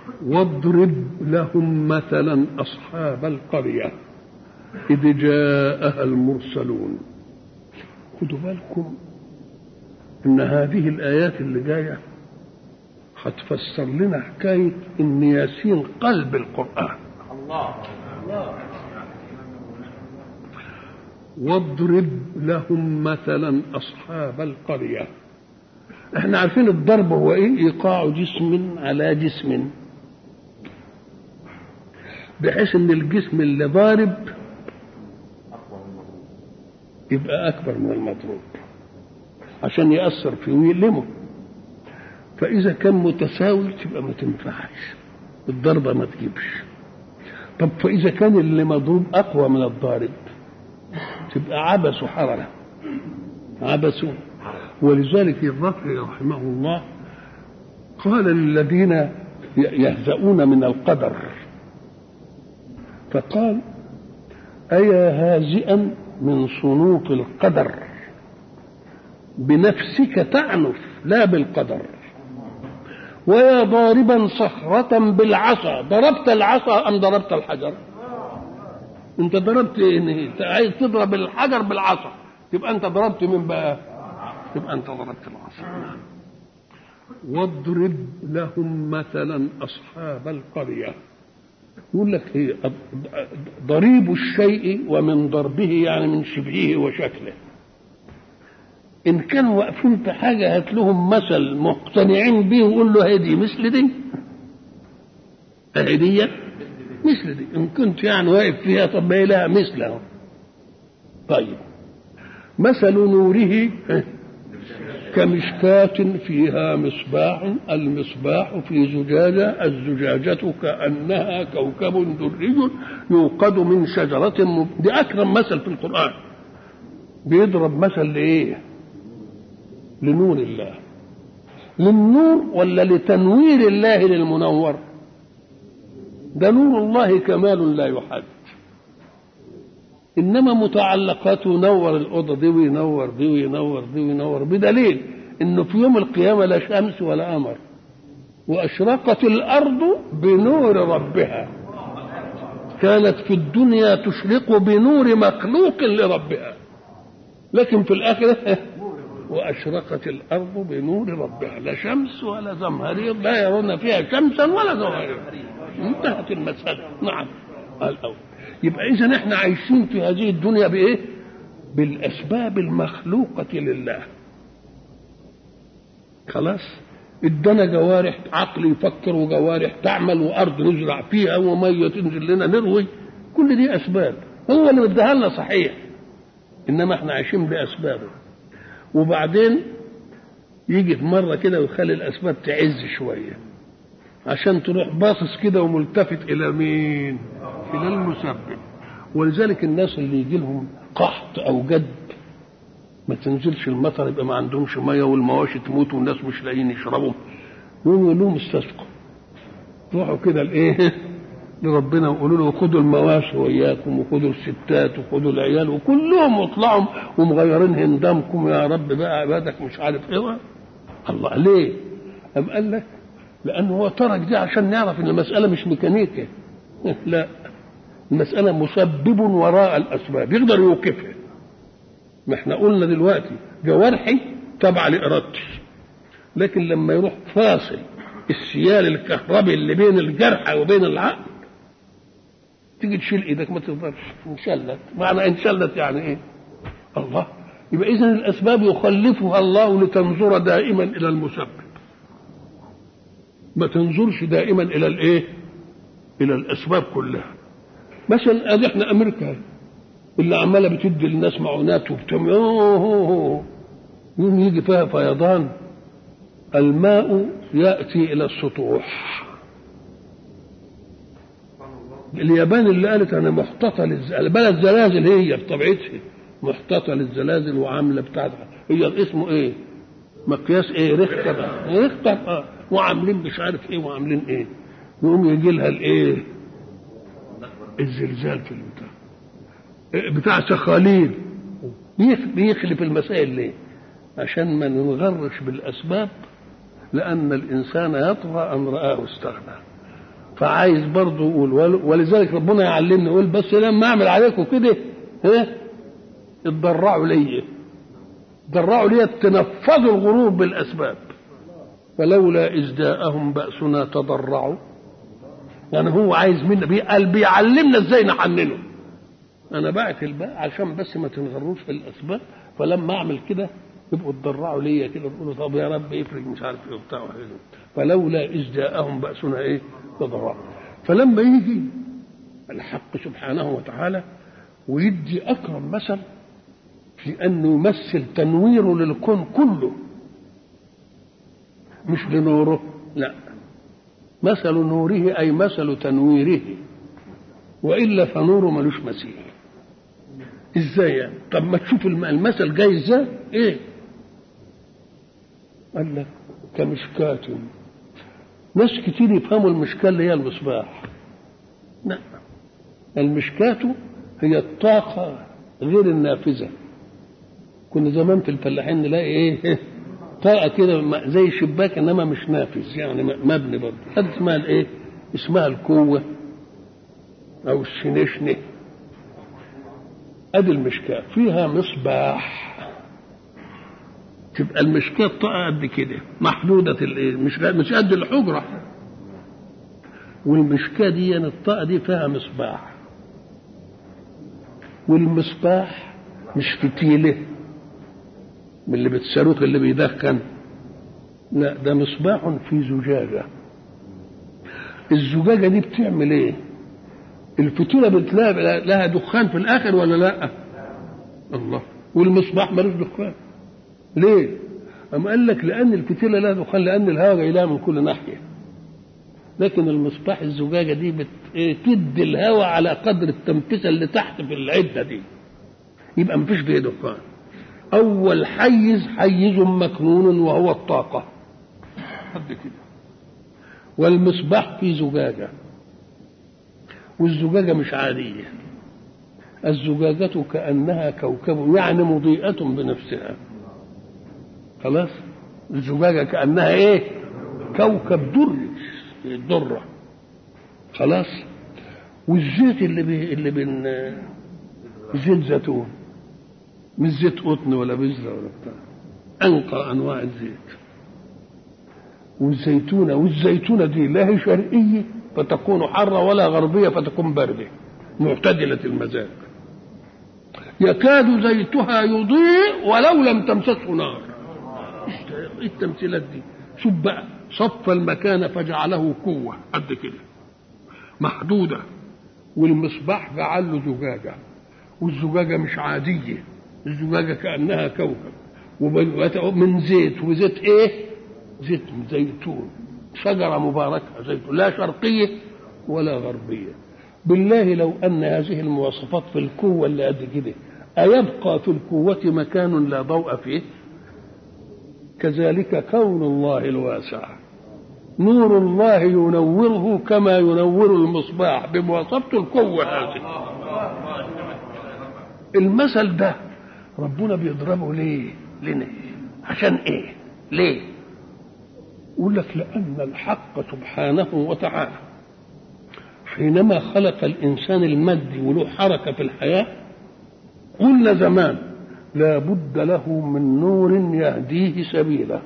واضرب لهم مثلا أصحاب القرية إذ جاءها المرسلون خدوا بالكم إن هذه الآيات اللي جاية هتفسر لنا حكاية إن ياسين قلب القرآن الله واضرب لهم مثلا أصحاب القرية احنا عارفين الضرب هو ايه ايقاع جسم على جسم بحيث ان الجسم اللي ضارب يبقى اكبر من المضروب عشان ياثر فيه ويلمه فاذا كان متساوي تبقى ما تنفعش الضربه ما تجيبش طب فاذا كان اللي مضروب اقوى من الضارب تبقى عبس حرره عبسوا ولذلك الرافعي رحمه الله قال للذين يهزؤون من القدر فقال أيا هازئا من صنوف القدر بنفسك تعنف لا بالقدر ويا ضاربا صخرة بالعصا ضربت العصا أم ضربت الحجر انت ضربت ايه انت عايز تضرب الحجر بالعصا يبقى انت ضربت من بقى يبقى انت ضربت العصا واضرب لهم مثلا اصحاب القريه يقول لك هي ضريب الشيء ومن ضربه يعني من شبهه وشكله ان كانوا واقفين في حاجه هات لهم مثل مقتنعين به وقول له هدي مثل دي هديه مثل دي ان كنت يعني واقف فيها طب ما لها مثله طيب مثل نوره كمشكاة فيها مصباح المصباح في زجاجة الزجاجة كأنها كوكب دري يوقد من شجرة مب... دي أكرم مثل في القرآن بيضرب مثل لإيه؟ لنور الله للنور ولا لتنوير الله للمنور ده نور الله كمال لا يحد انما متعلقاته ينور الاوضه دي وينور دي وينور دي وينور بدليل انه في يوم القيامه لا شمس ولا قمر واشرقت الارض بنور ربها كانت في الدنيا تشرق بنور مخلوق لربها لكن في الاخره واشرقت الارض بنور ربها لا شمس ولا زمهرير لا يرون فيها شمسا ولا زمهرير انتهت المساله نعم الاول يبقى اذا احنا عايشين في هذه الدنيا بايه بالاسباب المخلوقه لله خلاص ادانا جوارح عقل يفكر وجوارح تعمل وارض نزرع فيها وميه تنزل لنا نروي كل دي اسباب هو اللي مديها لنا صحيح انما احنا عايشين باسبابه وبعدين يجي في مره كده ويخلي الاسباب تعز شويه عشان تروح باصص كده وملتفت الى مين الى المسبب ولذلك الناس اللي يجي لهم قحط او جد ما تنزلش المطر يبقى ما عندهمش ميه والمواشي تموت والناس مش لاقيين يشربوا يقوموا يقول لهم استسقوا روحوا كده لايه لربنا وقولوا له خدوا المواشي وياكم وخدوا الستات وخدوا العيال وكلهم واطلعوا ومغيرين هندامكم يا رب بقى عبادك مش عارف ايه الله ليه؟ أم قال لك لأنه هو ترك دي عشان نعرف إن المسألة مش ميكانيكا لا المسألة مسبب وراء الأسباب يقدر يوقفها ما احنا قلنا دلوقتي جوارحي تابعة لإرادتي لكن لما يروح فاصل السيال الكهربي اللي بين الجرح وبين العقل تيجي تشيل ايدك ما تقدرش انشلت معنى انشلت يعني ايه الله يبقى اذا الاسباب يخلفها الله لتنظر دائما الى المسبب ما تنظرش دائما الى الايه الى الاسباب كلها مثلا ادي احنا امريكا اللي عماله بتدي للناس معونات وبتعمل يوم يجي فيها فيضان الماء ياتي الى السطوح اليابان اللي قالت انا محتطه للزلازل بلد زلازل هي بطبيعتها محتطه للزلازل وعامله بتاعتها هي اسمه ايه؟ مقياس ايه؟ ريختر ريختر اه وعاملين مش عارف ايه وعاملين ايه يقوم يجي لها الايه؟ الزلزال في البتاع بتاع سخالين بيخلف المسائل ليه؟ عشان ما ننغرش بالاسباب لان الانسان يطغى ان راه استغنى فعايز برضه يقول ولذلك ربنا يعلمنا يقول بس لما اعمل عليكم كده ها اتضرعوا ليا اتضرعوا ليا تنفذوا الغرور بالاسباب فلولا اذ جاءهم باسنا تضرعوا يعني هو عايز منا قال بيعلمنا ازاي نحننه انا بعت الباء عشان بس ما تنغروش في الاسباب فلما اعمل كده يبقوا اتضرعوا ليا كده يقولوا طب يا رب افرج مش عارف ايه وبتاع فلولا اذ جاءهم باسنا ايه تضرعوا فلما يجي الحق سبحانه وتعالى ويدي اكرم مثل في انه يمثل تنويره للكون كله مش لنوره لا مثل نوره اي مثل تنويره والا فنوره ملوش مثيل ازاي يعني طب ما تشوف المثل جاي ازاي ايه قال لك كمشكاة ناس كتير يفهموا المشكاة اللي هي المصباح لا المشكاة هي الطاقة غير النافذة كنا زمان في الفلاحين نلاقي ايه طاقة كده زي شباك انما مش نافذ يعني مبني برضه هذا اسمها الايه؟ اسمها الكوة او الشنشنة ادي المشكاة فيها مصباح تبقى المشكاة طاقة قد كده محدودة الايه؟ مش مش قد الحجرة والمشكاة دي يعني الطاقة دي فيها مصباح والمصباح مش فتيلة من اللي بتصاروخ اللي بيدخن لا ده مصباح في زجاجة الزجاجة دي بتعمل ايه الفتيلة بتلاقي لها دخان في الآخر ولا لا الله والمصباح ملوش دخان ليه أما قال لك لأن الفتيلة لها دخان لأن الهواء جاي لها من كل ناحية لكن المصباح الزجاجة دي بتدي الهواء على قدر التنفسة اللي تحت في العدة دي يبقى مفيش فيه دخان أول حيز حيز مكنون وهو الطاقة قد كده والمصباح في زجاجة والزجاجة مش عادية الزجاجة كأنها كوكب يعني مضيئة بنفسها خلاص الزجاجة كأنها ايه كوكب دري الدرة خلاص والزيت اللي بي اللي بين زيت زيتون مش زيت قطن ولا بذرة ولا بتاع أنقى أنواع الزيت والزيتونة والزيتونة دي لا هي شرقية فتكون حرة ولا غربية فتكون باردة معتدلة المزاج يكاد زيتها يضيء ولو لم تمسسه نار ايه التمثيلات دي شوف بقى صف المكان فجعله قوة قد كده محدودة والمصباح جعل له زجاجة والزجاجة مش عادية الزجاجة كأنها كوكب من زيت وزيت ايه زيت زيتون شجرة مباركة زيتون لا شرقية ولا غربية بالله لو أن هذه المواصفات في القوة اللي قد كده أيبقى في القوة مكان لا ضوء فيه كذلك كون الله الواسع نور الله ينوره كما ينور المصباح بمواصفة القوة هذه المثل ده ربنا بيضربه ليه لنا عشان ايه ليه يقول لك لأن الحق سبحانه وتعالى حينما خلق الإنسان المادي وله حركة في الحياة قلنا زمان لا بد له من نور يهديه سبيله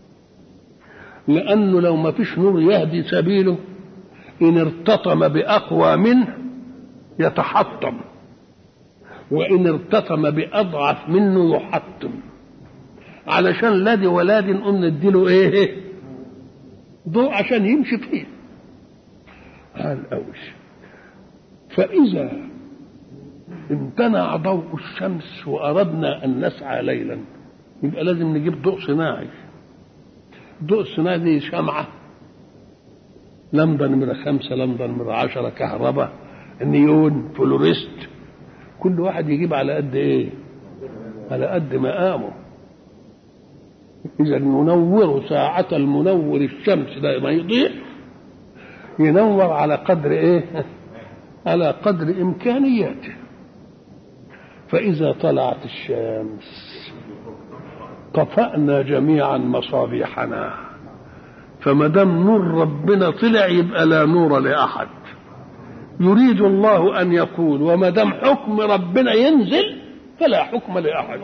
لأنه لو ما فيش نور يهدي سبيله إن ارتطم بأقوى منه يتحطم وإن ارتطم بأضعف منه يحطم علشان لا دي ولا دي نقوم نديله ايه ضوء عشان يمشي فيه قال أوش فإذا امتنع ضوء الشمس وأردنا أن نسعى ليلا يبقى لازم نجيب ضوء صناعي الضوء الصناعي دي شمعة لمبة نمرة خمسة لمبة نمرة عشرة كهرباء نيون فلوريست كل واحد يجيب على قد ايه على قد مقامه إذا المنور ساعة المنور الشمس ده ما يضيع ينور على قدر إيه؟ على قدر إمكانياته فإذا طلعت الشمس طفأنا جميعا مصابيحنا فما دام نور ربنا طلع يبقى لا نور لاحد يريد الله ان يقول وما دام حكم ربنا ينزل فلا حكم لاحد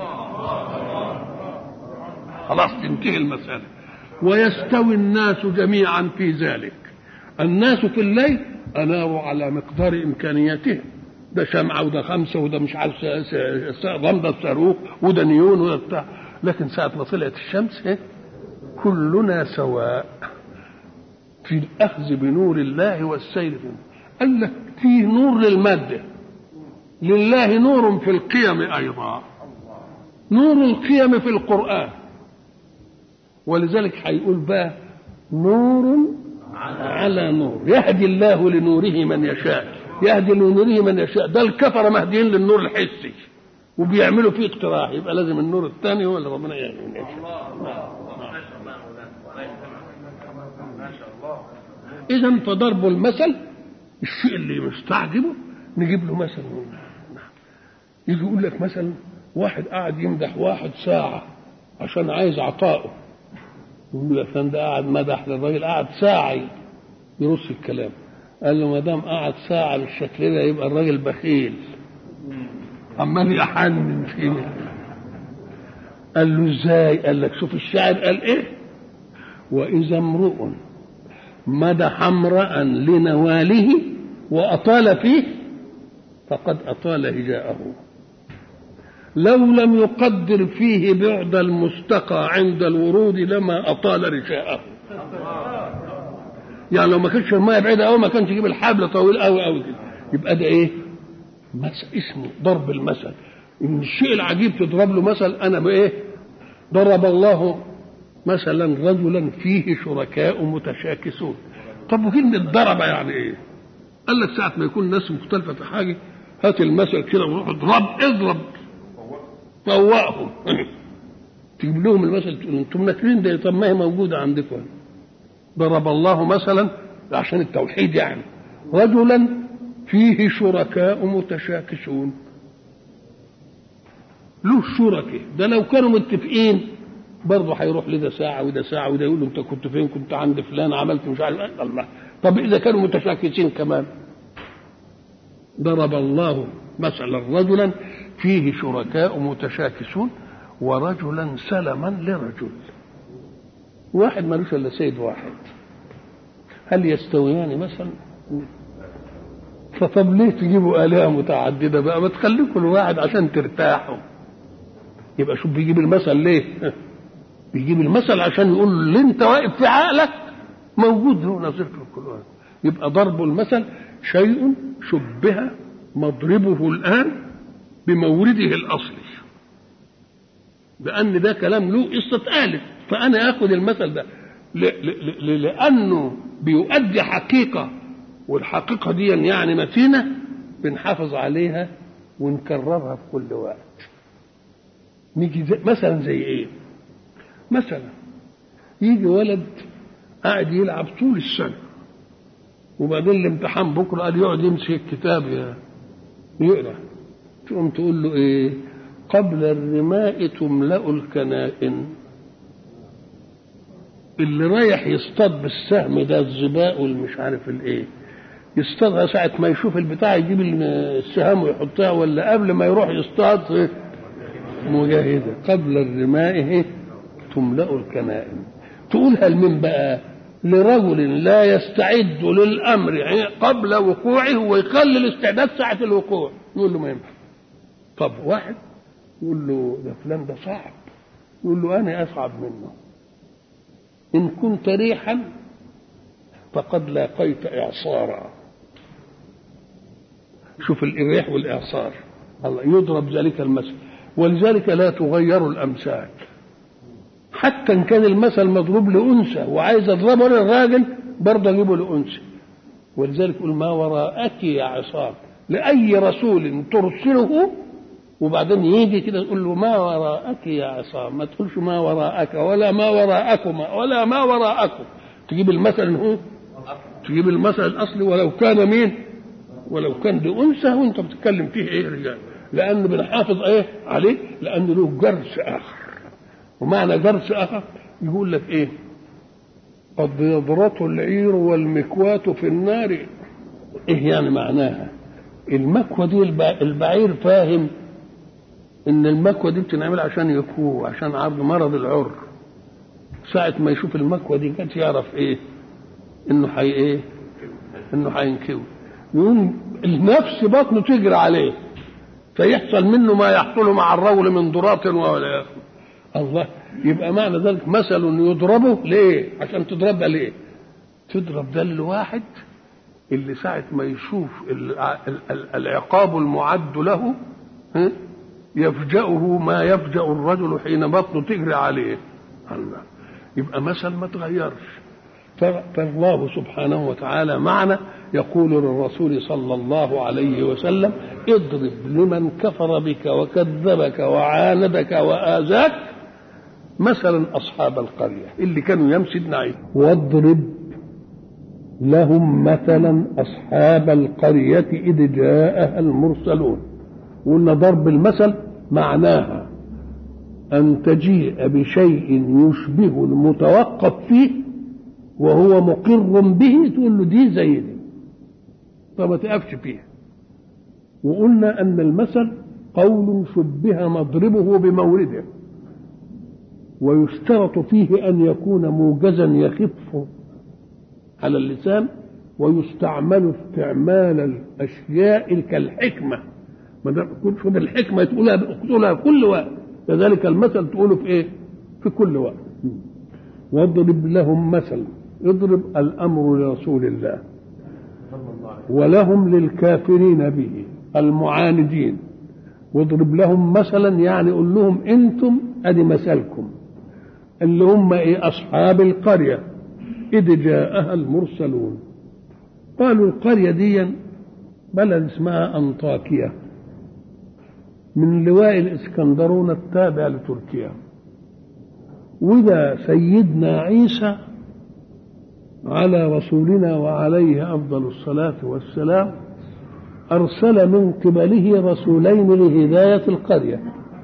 خلاص تنتهي المساله ويستوي الناس جميعا في ذلك الناس في الليل اناروا على مقدار امكانياتهم ده شمعة وده خمسة وده مش عارف غمضة صاروخ وده نيون وده بتاع لكن ساعة ما طلعت الشمس ايه كلنا سواء في الأخذ بنور الله والسير فيه قال لك فيه نور للمادة لله نور في القيم أيضا نور القيم في القرآن ولذلك هيقول بقى نور على نور يهدي الله لنوره من يشاء يهدي لنوره من يشاء ده الكفرة مهديين للنور الحسي وبيعملوا فيه اقتراح يبقى لازم النور الثاني هو اللي ربنا يهدي من يشاء إذا فضرب المثل الشيء اللي مستعجبه نجيب له مثل يجي يقول لك مثلا واحد قاعد يمدح واحد ساعة عشان عايز عطائه يقول له يا فندم ده قاعد مدح للراجل قاعد ساعة يرص الكلام قال له ما دام قعد ساعة بالشكل ده يبقى الراجل بخيل عمال يحنن فيه قال له ازاي؟ قال لك شوف الشاعر قال ايه؟ وإذا امرؤ مدح امرأ لنواله وأطال فيه فقد أطال هجاءه لو لم يقدر فيه بعد المستقى عند الورود لما أطال رشاءه يعني لو ما كانش الميه بعيده قوي ما كانش يجيب الحبل طويل قوي قوي كده يبقى ده ايه؟ مثل اسمه ضرب المثل ان الشيء العجيب تضرب له مثل انا بايه؟ ضرب الله مثلا رجلا فيه شركاء متشاكسون طب وكلمة ضرب يعني ايه؟ قال لك ساعة ما يكون الناس مختلفة في حاجة هات المثل كده وروح اضرب اضرب طوقهم تجيب لهم المثل تقول انتم ناكلين ده طب ما هي موجودة عندكم ضرب الله مثلا عشان التوحيد يعني رجلا فيه شركاء متشاكسون له شركاء ده لو كانوا متفقين برضه هيروح لده ساعة وده ساعة وده يقول له أنت كنت فين؟ كنت عند فلان عملت مش عارف الله طب إذا كانوا متشاكسين كمان ضرب الله مثلا رجلا فيه شركاء متشاكسون ورجلا سلما لرجل واحد ملوش الا سيد واحد هل يستويان مثلا فطب ليه تجيبوا آلهة متعددة بقى ما تخليه كل واحد عشان ترتاحوا يبقى شوف بيجيب المثل ليه بيجيب المثل عشان يقول اللي انت واقف في عقلك موجود هو نظير في القرآن يبقى ضرب المثل شيء شبه مضربه الآن بمورده الأصلي لأن ده كلام له قصة آلف فأنا آخذ المثل ده لأنه بيؤدي حقيقة والحقيقة دي يعني متينة بنحافظ عليها ونكررها في كل وقت نيجي زي مثلا زي ايه مثلا يجي ولد قاعد يلعب طول السنة وبعدين الامتحان بكرة قال يقعد يمسك الكتاب يقرا تقوم تقول له ايه قبل الرماء تملأ الكنائن اللي رايح يصطاد بالسهم ده الظباء والمش عارف الايه يصطادها ساعة ما يشوف البتاع يجيب السهام ويحطها ولا قبل ما يروح يصطاد مجاهدة قبل الرماء تملأ الكنائن تقولها لمين بقى لرجل لا يستعد للأمر قبل وقوعه ويخلي الاستعداد ساعة الوقوع يقول له ما ينفع طب واحد يقول له ده فلان ده صعب يقول له أنا أصعب منه إن كنت ريحا فقد لاقيت إعصارا شوف الريح والإعصار الله يضرب ذلك المثل ولذلك لا تغير الأمثال حتى إن كان المثل مضروب لأنثى وعايز أضربه للراجل برضه أجيبه لأنثى ولذلك يقول ما وراءك يا عصام لأي رسول ترسله وبعدين يجي كده تقول له ما وراءك يا عصام ما تقولش ما وراءك ولا ما وراءكما ولا ما وراءكم تجيب المثل هو تجيب المثل الاصلي ولو كان مين ولو كان دي انثى وانت بتتكلم فيه ايه رجال لان بنحافظ ايه عليه لان له جرس اخر ومعنى جرس اخر يقول لك ايه قد يضرط العير والمكواة في النار ايه يعني معناها المكوى دي البعير فاهم ان المكوى دي بتنعمل عشان يكوه عشان عرض مرض العر ساعة ما يشوف المكوى دي كانت يعرف ايه انه حي ايه انه هينكوي يقوم النفس بطنه تجري عليه فيحصل منه ما يحصل مع الرجل من ضراط ولا الله يبقى معنى ذلك مثل يضربه ليه عشان تضربها ليه تضرب ده الواحد اللي ساعة ما يشوف العقاب المعد له يفجأه ما يفجأ الرجل حين بطنه تجري عليه الله يبقى مثل ما تغيرش فالله سبحانه وتعالى معنا يقول للرسول صلى الله عليه وسلم اضرب لمن كفر بك وكذبك وعاندك وآذاك مثلا أصحاب القرية اللي كانوا يمسد نعيم واضرب لهم مثلا أصحاب القرية إذ جاءها المرسلون وقلنا ضرب المثل معناها أن تجيء بشيء يشبه المتوقف فيه وهو مقر به تقول له دي زي دي فما تقفش فيها وقلنا أن المثل قول شبه مضربه بمورده ويشترط فيه أن يكون موجزا يخف على اللسان ويستعمل استعمال الأشياء كالحكمة ما شوف الحكمة تقولها تقولها كل وقت كذلك المثل تقوله في إيه؟ في كل وقت واضرب لهم مثل اضرب الأمر لرسول الله ولهم للكافرين به المعاندين واضرب لهم مثلا يعني قول لهم انتم ادي مثلكم اللي هم ايه اصحاب القريه اذ جاءها المرسلون قالوا القريه دي بلد اسمها انطاكيا من لواء الاسكندرون التابع لتركيا وده سيدنا عيسى على رسولنا وعليه افضل الصلاه والسلام ارسل من قبله رسولين لهدايه القريه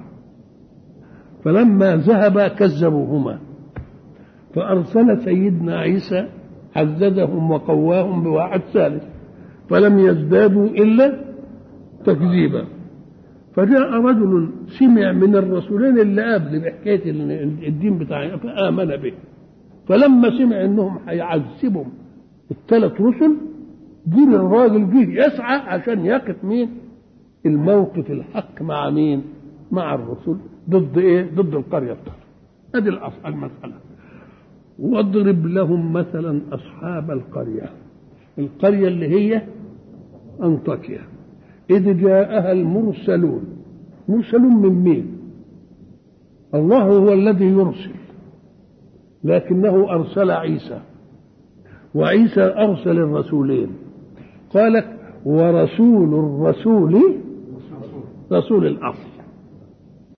فلما ذهبا كذبوهما فارسل سيدنا عيسى حددهم وقواهم بواحد ثالث فلم يزدادوا الا تكذيبا فجاء رجل سمع من الرسولين اللي قبل بحكايه الدين بتاعنا فامن به فلما سمع انهم هيعذبهم الثلاث رسل جه الراجل جه يسعى عشان يقف مين الموقف الحق مع مين مع الرسل ضد ايه ضد القريه بتاعته ادي الاصل المساله واضرب لهم مثلا اصحاب القريه القريه اللي هي انطاكيا اذ جاءها المرسلون مرسلون من مين الله هو الذي يرسل لكنه ارسل عيسى وعيسى ارسل الرسولين قالت ورسول الرسول رسول الاصل